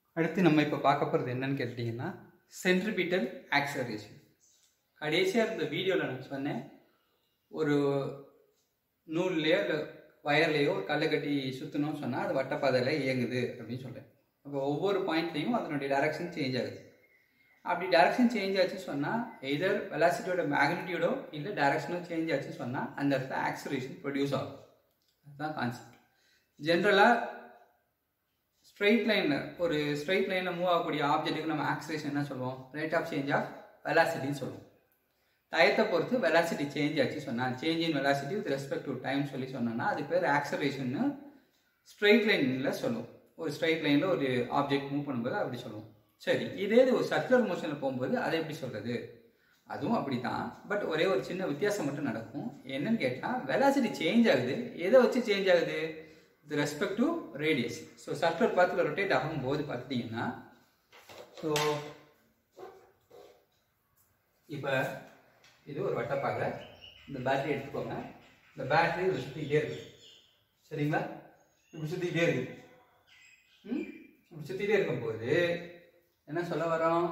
அடுத்து நம்ம இப்போ பார்க்க போகிறது என்னன்னு கேட்டிங்கன்னா சென்ட்ரிபிட்டல் ஆக்சலரேஷன் கடைசியாக இருந்த வீடியோவில் நான் சொன்னேன் ஒரு நூல்லையோ இல்லை வயர்லேயோ ஒரு கல்லை கட்டி சுற்றணும்னு சொன்னால் அது வட்டப்பாதையில் இயங்குது அப்படின்னு சொல்கிறேன் அப்போ ஒவ்வொரு பாயிண்ட்லேயும் அதனுடைய டைரக்ஷன் சேஞ்ச் ஆகுது அப்படி டைரக்ஷன் சேஞ்ச் ஆச்சுன்னு சொன்னால் எதர் வெலாசிட்டியோட மேக்னிடியூடோ இல்லை டைரக்ஷனோ சேஞ்ச் ஆச்சுன்னு சொன்னால் அந்த இடத்துல ஆக்சலேஷன் ப்ரொடியூஸ் ஆகும் அதுதான் கான்செப்ட் ஜென்ரலாக ஸ்ட்ரெயிட் லைனில் ஒரு ஸ்ட்ரெயிட் லைனில் மூவ் ஆகக்கூடிய ஆப்ஜெக்ட்டுக்கு நம்ம ஆக்சலேஷன் என்ன சொல்லுவோம் ரேட் ஆஃப் சேஞ்ச் ஆஃப் வெலாசிட்டின்னு சொல்லுவோம் டயத்தை பொறுத்து வெலாசிட்டி சேஞ்ச் ஆச்சு சொன்னால் change in velocity with respect to time சொல்லி சொன்னோன்னா அது பேர் ஆக்சலேஷன்னு ஸ்ட்ரெயிட் லைனில் சொல்லுவோம் ஒரு ஸ்ட்ரெயிட் லைனில் ஒரு ஆப்ஜெக்ட் மூவ் பண்ணும்போது அப்படி சொல்லுவோம் சரி இதே இது ஒரு சர்க்குலர் மோஷனில் போகும்போது அதை எப்படி சொல்கிறது அதுவும் அப்படி தான் பட் ஒரே ஒரு சின்ன வித்தியாசம் மட்டும் நடக்கும் என்னன்னு கேட்டால் வெலாசிட்டி சேஞ்ச் ஆகுது எதை வச்சு சேஞ்ச் ஆகுது with respect to radius so circular பாத்தில் ரொட்டேட் ஆகும்போது பார்த்துட்டிங்கன்னா ஸோ இப்போ இது ஒரு வட்டப்பாக இந்த பேட்டரி எடுத்துக்கோங்க இந்த பேட்டரி இதில் சுற்றிக்கிட்டே இருக்கு சரிங்களா இப்படி சுற்றிக்கிட்டே இருக்கு ம் இப்படி சுற்றிக்கிட்டே இருக்கும்போது என்ன சொல்ல வரோம்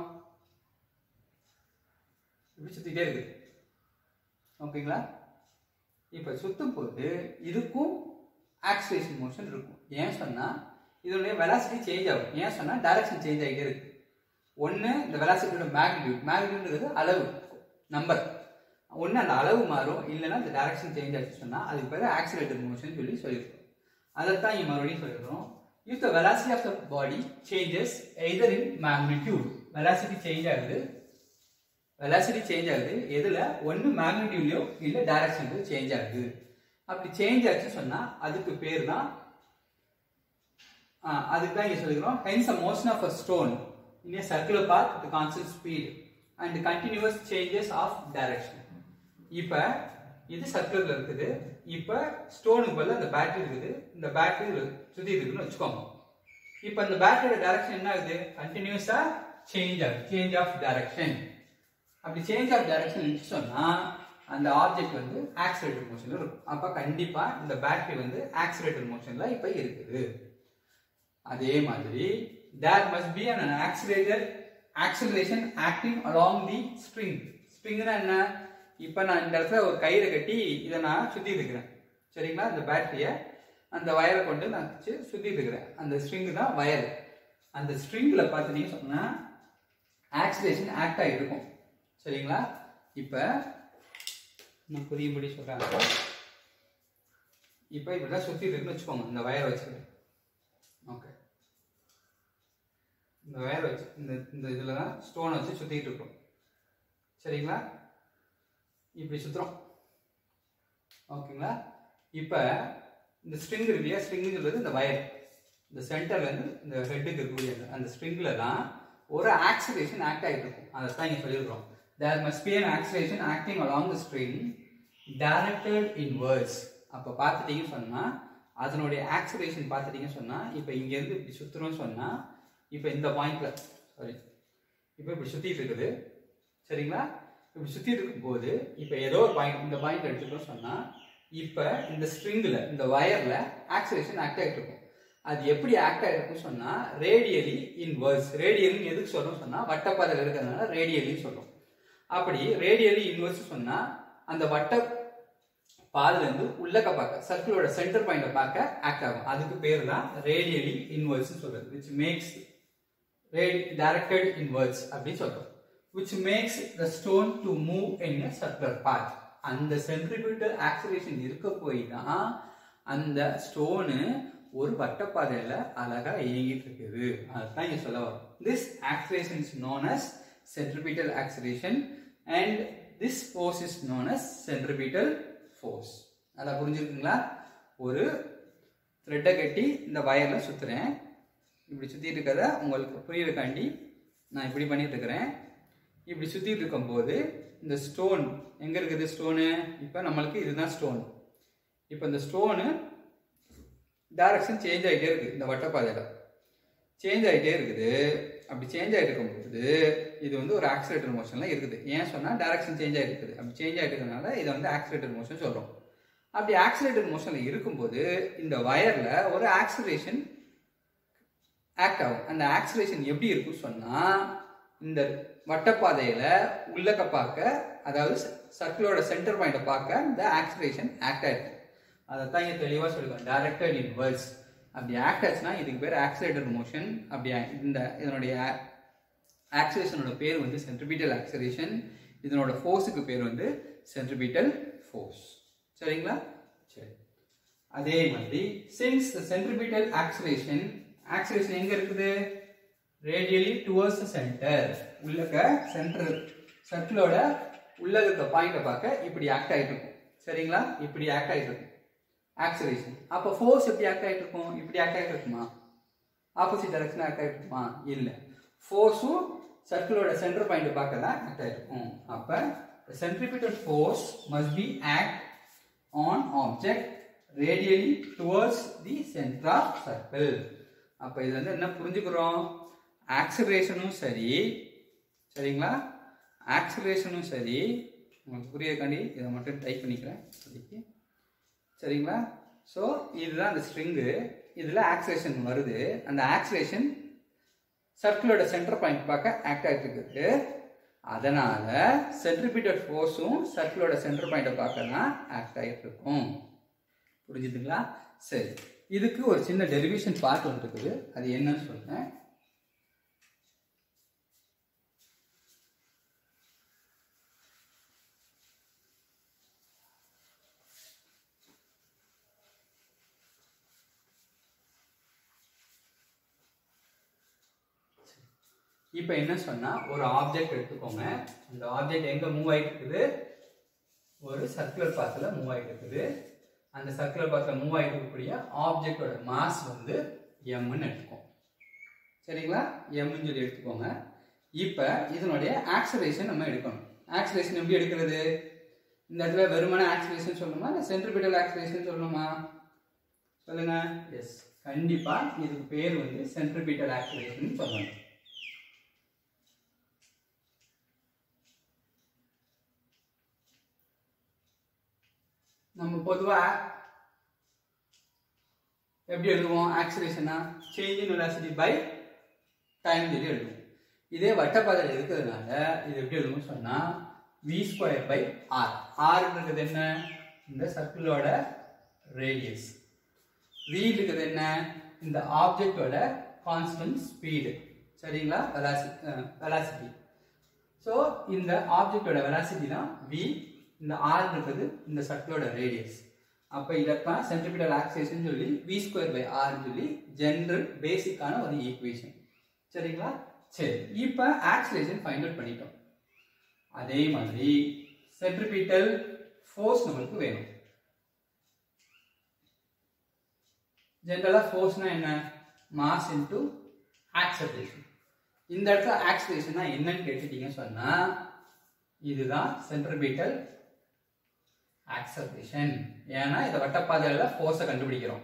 இப்படி சுற்றிக்கிட்டே இருக்கு ஓகேங்களா இப்போ சுற்றும் போது இதுக்கும் ஆக்சிலேஷன் மோஷன் இருக்கும் ஏன் சொன்னால் இதனுடைய வெலாசிட்டி சேஞ்ச் ஆகும் ஏன் சொன்னால் டைரக்ஷன் சேஞ்ச் ஆகிட்டே இருக்கு ஒன்று இந்த வெலாசிட்டியோட மேக்னிடியூட் மேக்னிடியூட்ங்கிறது அளவு நம்பர் ஒன்று அந்த அளவு மாறும் இல்லைன்னா இந்த டைரக்ஷன் சேஞ்ச் ஆச்சு சொன்னால் அதுக்கு பேர் ஆக்சிலேட்டட் மோஷன் சொல்லி சொல்லியிருக்கோம் அதைத்தான் இங்கே மறுபடியும் சொல்லிடுறோம் if the velocity of the body changes either in magnitude velocity change ஆகுது வெலாசிட்டி சேஞ்ச் ஆகுது எதில் ஒன்று மேக்னிடியூட்லையோ இல்லை டைரக்ஷன்லையோ சேஞ்ச் ஆகுது அப்படி சேஞ்ச் ஆச்சு சொன்னால் அதுக்கு பேர் தான் அதுக்கு தான் இங்கே சொல்லிக்கிறோம் hence a motion of a stone in a circular path with constant speed and continuous changes of direction. இப்போ இது சர்க்கிளில் இருக்குது இப்போ ஸ்டோனுக்கு பதில் அந்த பேட்டரி இருக்குது இந்த பேட்டரி சுற்றி இருக்குன்னு வச்சுக்கோங்க இப்போ அந்த பேட்டரியோட டைரக்ஷன் என்ன ஆகுது கண்டினியூஸாக சேஞ்ச் ஆகுது சேஞ்ச் ஆஃப் டைரக்ஷன் அப்படி சேஞ்ச் ஆஃப் டைரக்ஷன் இருந்துச்சு சொன்னால் அந்த ஆப்ஜெக்ட் வந்து ஆக்சிலேட்டட் மோஷனில் இருக்கும் அப்போ கண்டிப்பாக இந்த பேட்டரி வந்து ஆக்சிலேட்டட் மோஷனில் இப்போ இருக்குது அதே மாதிரி there must be an accelerated acceleration acting along the string ஸ்ட்ரிங்னா என்ன இப்போ நான் இந்த இடத்துல ஒரு கயிறை கட்டி இதை நான் சுற்றி இருக்கிறேன் சரிங்களா இந்த பேட்டரியை அந்த வயரை கொண்டு நான் சுற்றி இருக்கிறேன் அந்த ஸ்ட்ரிங் தான் வயர் அந்த ஸ்ட்ரிங்கில் பார்த்தீங்கன்னு சொன்னால் ஆக்சிலேஷன் ஆக்ட் ஆகிருக்கும் சரிங்களா இப்போ நான் புரியும்படி சொல்கிறேன் இப்போ இப்படி தான் சுற்றி இருக்குன்னு வச்சுக்கோங்க இந்த வயரை வச்சுக்கிட்டு ஓகே இந்த வயர் வச்சு இந்த இந்த இதில் தான் ஸ்டோன் வச்சு சுற்றிக்கிட்டு இருக்கோம் சரிங்களா இப்படி சுற்றுறோம் ஓகேங்களா இப்போ இந்த ஸ்ட்ரிங் இருக்கு இல்லையா ஸ்ட்ரிங்குங்கிறது இந்த வயர் இந்த சென்டர்லேருந்து இந்த ஹெட்டுக்கு இருக்கக்கூடிய அந்த ஸ்ட்ரிங்கில் தான் ஒரு ஆக்சிலேஷன் ஆக்ட் ஆகிட்டு இருக்கும் அதை தான் இங்கே சொல்லியிருக்கிறோம் there must be an acceleration acting along the string directed inwards அப்போ பார்த்துட்டீங்கன்னு சொன்னால் அதனுடைய ஆக்சிலேஷன் பார்த்துட்டீங்கன்னு சொன்னால் இப்போ இங்கேருந்து இப்படி சுற்றுறோம்னு சொன்னால் இப்போ இந்த பாயிண்ட்ல சாரி இப்போ இப்படி சுற்றிட்டு இருக்குது சரிங்களா இப்படி சுற்றிட்டு இருக்கும்போது இப்போ ஏதோ ஒரு பாயிண்ட் இந்த பாயிண்ட் எடுத்துட்டோம் சொன்னால் இப்போ இந்த ஸ்ட்ரிங்கில் இந்த வயரில் ஆக்சிலேஷன் ஆக்ட் ஆகிட்டு இருக்கும் அது எப்படி ஆக்ட் ஆகிருக்குன்னு சொன்னால் ரேடியலி இன்வர்ஸ் ரேடியலின்னு எதுக்கு சொல்கிறோம் சொன்னால் வட்டப்பாதையில் இருக்கிறதுனால ரேடியலின்னு சொல்கிறோம் அப்படி ரேடியலி இன்வர்ஸ் சொன்னால் அந்த வட்ட பாதிலேருந்து உள்ளக்க பார்க்க சர்க்கிளோட சென்டர் பாயிண்ட பார்க்க ஆக்ட் ஆகும் அதுக்கு பேர் தான் ரேடியலி இன்வர்ஸ் சொல்றது விச் மேக்ஸ் directed inwards அப்படின்னு சொல்றோம் which makes the stone to move in a circular path அந்த சென்ட்ரிபியூட்டல் ஆக்சிலேஷன் இருக்க போய் தான் அந்த ஸ்டோனு ஒரு வட்டப்பாதையில் அழகா இயங்கிட்டு இருக்குது அதுதான் இங்க சொல்ல வரும் this acceleration is known as centripetal acceleration and this force is known as centripetal force அதை புரிஞ்சுருக்குங்களா ஒரு த்ரெட்டை கட்டி இந்த வயரில் சுற்றுறேன் இப்படி சுற்றிட்டு இருக்கிறத உங்களுக்கு புரியறக்காண்டி நான் இப்படி பண்ணிட்டு இருக்கிறேன் இப்படி சுற்றிட்டு இருக்கும்போது இந்த ஸ்டோன் எங்கே இருக்குது ஸ்டோனு இப்போ நம்மளுக்கு இதுதான் ஸ்டோன் இப்போ இந்த ஸ்டோனு டைரக்ஷன் சேஞ்ச் ஆகிட்டே இருக்குது இந்த வட்டப்பாதையில் சேஞ்ச் ஆகிட்டே இருக்குது அப்படி சேஞ்ச் ஆகிட்டு இருக்கும்போது இது வந்து ஒரு ஆக்சிலேட்டர் மோஷனில் இருக்குது ஏன் சொன்னால் டைரக்ஷன் சேஞ்ச் ஆகிட்டு இருக்குது அப்படி சேஞ்ச் ஆகிட்டு இருக்கிறதுனால இதை வந்து ஆக்சிலேட்டர் மோஷன் சொல்கிறோம் அப்படி ஆக்சிலேட்டர் மோஷனில் இருக்கும்போது இந்த வயரில் ஒரு ஆக்சிலேஷன் ஆக்ட் ஆகும் அந்த ஆக்சிலேஷன் எப்படி இருக்கும் சொன்னா இந்த வட்டப்பாதையில உள்ளக்க பார்க்க அதாவது சர்க்கிளோட சென்டர் பாயிண்ட்டை பார்க்க இந்த ஆக்சிலேஷன் ஆக்ட் ஆயிருக்கு அதைத்தான் இங்க தெளிவா சொல்லுவேன் டைரக்டட் இன்வர்ஸ் அப்படி ஆக்ட் ஆச்சுன்னா இதுக்கு பேர் ஆக்சிலேட்டர் மோஷன் அப்படி இந்த இதனுடைய ஆக்சிலேஷனோட பேர் வந்து சென்ட்ரிபிட்டல் ஆக்சிலேஷன் இதனோட ஃபோர்ஸுக்கு பேர் வந்து சென்ட்ரிபிட்டல் ஃபோர்ஸ் சரிங்களா சரி அதே மாதிரி சின்ஸ் சென்ட்ரிபிட்டல் ஆக்சிலேஷன் ஆக்சிலேஷன் எங்க இருக்குது ரேடியலி டுவர்ட்ஸ் சென்டர் உள்ளக்க சென்டர் சர்க்கிளோட உள்ள இருக்க பாயிண்ட்டை பார்க்க இப்படி ஆக்ட் ஆயிட்டு இருக்கும் சரிங்களா இப்படி ஆக்ட் ஆயிட்டு இருக்கும் ஆக்சிலேஷன் அப்போ ஃபோர்ஸ் எப்படி ஆக்ட் ஆயிட்டு இருக்கும் இப்படி ஆக்ட் ஆயிட்டு இருக்குமா ஆப்போசிட் டைரக்ஷன் ஆக்ட் ஆயிட்டு இருக்குமா இல்லை ஃபோர்ஸும் சர்க்கிளோட சென்டர் பாயிண்ட் பார்க்க தான் ஆக்ட் ஆயிருக்கும் அப்போ centripetal force must be act on object radially towards the centre of circle அப்போ இது வந்து என்ன புரிஞ்சுக்கிறோம் ஆக்சிலரேஷனும் சரி சரிங்களா ஆக்சிலரேஷனும் சரி உங்களுக்கு புரியக்காண்டி இதை மட்டும் டைப் பண்ணிக்கிறேன் இப்போதைக்கு சரிங்களா ஸோ இதுதான் அந்த ஸ்ட்ரிங்கு இதில் ஆக்சிலேஷன் வருது அந்த ஆக்சிலேஷன் சர்க்கிளோட சென்டர் பாயிண்ட் பார்க்க ஆக்ட் ஆகிட்டு இருக்குது அதனால சென்ட்ரிபியூட்டட் ஃபோர்ஸும் சர்க்கிளோட சென்டர் பாயிண்ட்டை பார்க்க தான் ஆக்ட் ஆகிட்டு இருக்கும் புரிஞ்சுதுங்களா சரி இதுக்கு ஒரு சின்ன டெரிவேஷன் பார்ட் ஒன்று இருக்குது அது என்னன்னு சொல்றேன் இப்போ என்ன சொன்னா ஒரு ஆப்ஜெக்ட் எடுத்துக்கோங்க அந்த ஆப்ஜெக்ட் எங்க மூவ் ஆயிட்டு இருக்குது ஒரு சர்க்குலர் பாத்தில் மூவ் ஆயிட்டு இருக்குது அந்த சர்க்குலர் பாத்தில் மூவ் ஆயிட்டு இருக்கக்கூடிய ஆப்ஜெக்டோட மாஸ் வந்து எம்னு எடுத்துக்கோம் சரிங்களா எம்னு சொல்லி எடுத்துக்கோங்க இப்போ இதனுடைய ஆக்சலேஷன் நம்ம எடுக்கணும் ஆக்சலேஷன் எப்படி எடுக்கிறது இந்த இடத்துல வெறுமனே ஆக்சலேஷன் சொல்லணுமா இல்லை சென்ட்ரிபிட்டல் ஆக்சலேஷன் சொல்லணுமா சொல்லுங்க எஸ் கண்டிப்பா இதுக்கு பேர் வந்து சென்ட்ரிபிட்டல் ஆக்சலேஷன் சொல்லணும் நம்ம பொதுவா எப்படி எழுதுவோம் ஆக்சிலேஷனா change in velocity by time சொல்லி எழுதுவோம் இதே வட்டப்பாதையில் இருக்கிறதுனால இது எப்படி எழுதுவோம் சொன்னா வி ஸ்கொயர் பை ஆர் ஆர்ன்றது என்ன இந்த சர்க்கிளோட ரேடியஸ் வி இருக்கிறது என்ன இந்த ஆப்ஜெக்டோட கான்ஸ்டன்ட் ஸ்பீடு சரிங்களா வெலாசிட்டி வெலாசிட்டி ஸோ இந்த ஆப்ஜெக்டோட வெலாசிட்டி தான் வி இந்த ஆர் இருக்கிறது இந்த சர்க்கிளோட ரேடியஸ் அப்போ இதைத்தான் சென்ட்ரிபிட்டல் ஆக்சிலேஷன் சொல்லி வி ஸ்கொயர் பை ஆர்னு சொல்லி ஜென்ரல் பேசிக்கான ஒரு ஈக்குவேஷன் சரிங்களா சரி இப்போ ஆக்சிலேஷன் ஃபைண்ட் அவுட் பண்ணிட்டோம் அதே மாதிரி சென்ட்ரிபிட்டல் ஃபோர்ஸ் நம்மளுக்கு வேணும் ஜென்ரலா ஃபோர்ஸ்னா என்ன மாஸ் இன்டு ஆக்சலரேஷன் இந்த இடத்துல ஆக்சலரேஷன்னா என்னன்னு கேட்டுட்டீங்க சொன்னா இதுதான் சென்ட்ரிபிட்டல் ஆக்சலரேஷன் ஏன்னா இதை வட்டப்பாதையில ஃபோர்ஸை கண்டுபிடிக்கிறோம்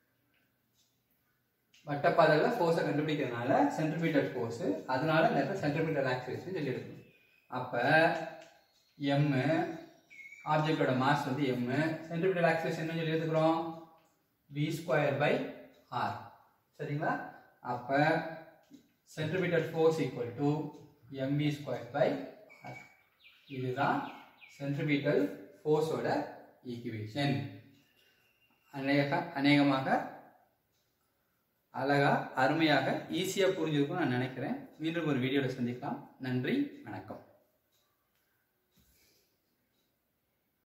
வட்டப்பாதையில ஃபோர்ஸை கண்டுபிடிக்கிறதுனால சென்ட்ரிபிட்டல் ஃபோர்ஸ் அதனால இந்த இடத்துல சென்ட்ரிபிட்டல் ஆக்சலரேஷன் சொல்லி எடுக்கணும் அப்ப எம் ஆப்ஜெக்டோட மாஸ் வந்து எம் சென்ட்ரிபிட்டல் ஆக்சலரேஷன் சொல்லி எடுத்துக்கிறோம் வி ஸ்கொயர் பை ஆர் சரிங்களா அப்ப centripetal force equal to M V square by R இதுதான் சென்ட்ரிபிட்டல் ஃபோர்ஸோட ஈக்குவேஷன் அநேக அநேகமாக அழகா அருமையாக ஈஸியாக புரிஞ்சிருக்கும் நான் நினைக்கிறேன் மீண்டும் ஒரு வீடியோவில் சந்திக்கலாம் நன்றி வணக்கம்